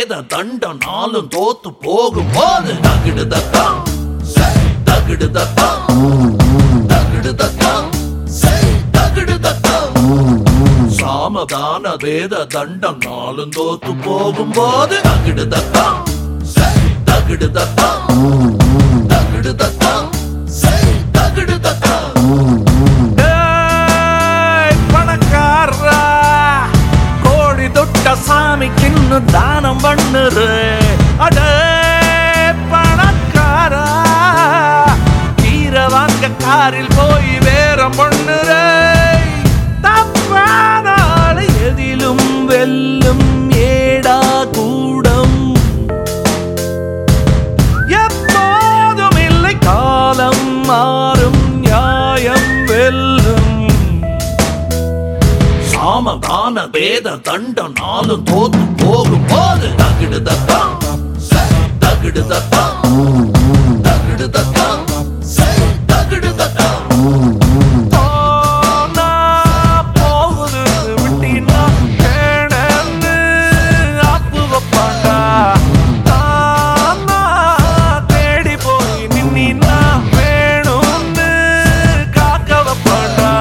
வேத தண்டம் நாளும் தோத்து போகும் போது தகிடு தத்தம் தகிடு தத்தம் தகிடு தத்தம் தகிடு தத்தம் சாமதான வேத தண்டம் நாளும் தோத்து போகும் போது தகிடு தத்தம் தகிடு தத்தம் தகிடு தத்தம் தகிடு தத்தம் ஏய், பணக்காரா கோடி தொட்ட சாமிக்குன்னு தானம் பண்ணுரு அடே பணக்காரா கீரை வாங்க காரில் போய் வேறம் பண்ணுரு தப்பான ஆளு எதிலும் வெல்லும் ஏடா கூடம் எப்போதும் இல்லை காலம் மாறும் நியாயம் வெல்லும் சாமதான வேத தண்டம் நாளும் தோத்து போகும் போது தகிடு தத்தம் தகிடு தத்தம் தகிடு தத்தம் தகிடு தத்தம் போனா போகுது விட்டினா கேடன்னு ஆப்பு வைப்பாண்டா தானா தேடி போய் நின்னா வேணும்னு காக்க வைப்பாண்டா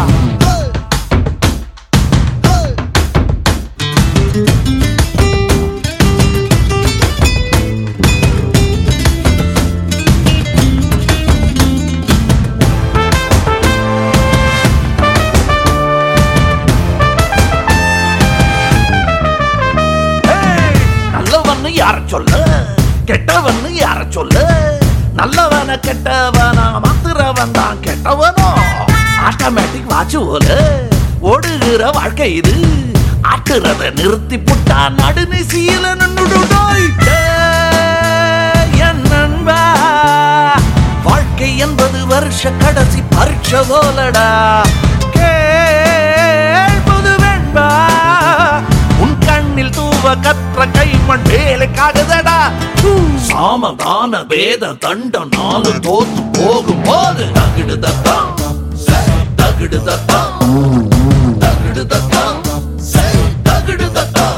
ஏய், நல்லவன்னு யார சொல்ல கெட்டவன்னு யார சொல்ல நல்லவன கெட்டவனா மாத்துறவன் தான் கெட்டவனோ ஆட்டோமேட்டிக் வாட்ச் போல ஓடுகிற வாழ்க்கை இது ஆட்டுறத நிறுத்தி புட்டா நடுநிசீல நின்னுடுடோய் என் நண்பா வாழ்க்கை என்பது வருஷ கடைசி பரீட்சை போலடா கேள்பது வேண்டா உன் கண்ணில் தூவ கற்ற கைமண் வேலைக்காகுதடா சாமதான வேத தண்டம் நாலு தோத்து போகும் போது தகிடு தத்தம் தகிடு தத்தம் தகிடு தத்தம் தகிடு தத்தம்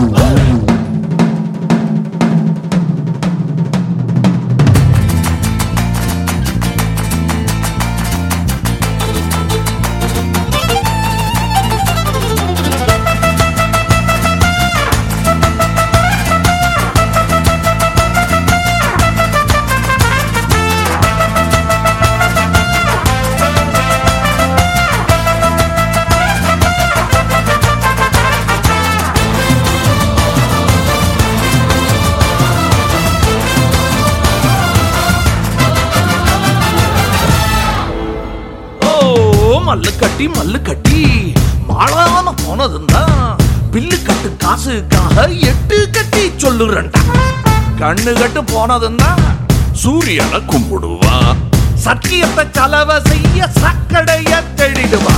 ஓ மல்லு கட்டி மல்லு கட்டி மாளாம போனதுன்னா பில்லு கட்டு காசுக்காக எட்டு கட்டி சொல்லுறண்டா கண்ணு கட்டு போனதுன்னா சூரியனை கும்பிடுவா சத்தியத்தை கலவ செய்ய சக்கடைய தெளிடுவா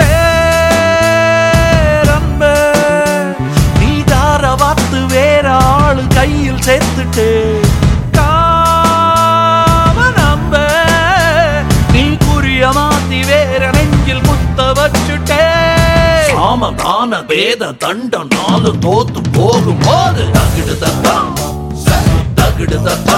பேரன்பே, நீ தார வாத்து வேற ஆளு கையில் சேர்த்துட்டு காம நம்ப நீ குறிய மாத்தி வேற நெஞ்சில் முத்த வச்சுட்டே சாமதான வேத தண்டம் நாலு தோத்து போகும் போது தகிடு தத்தம் தகிடு தத்தம்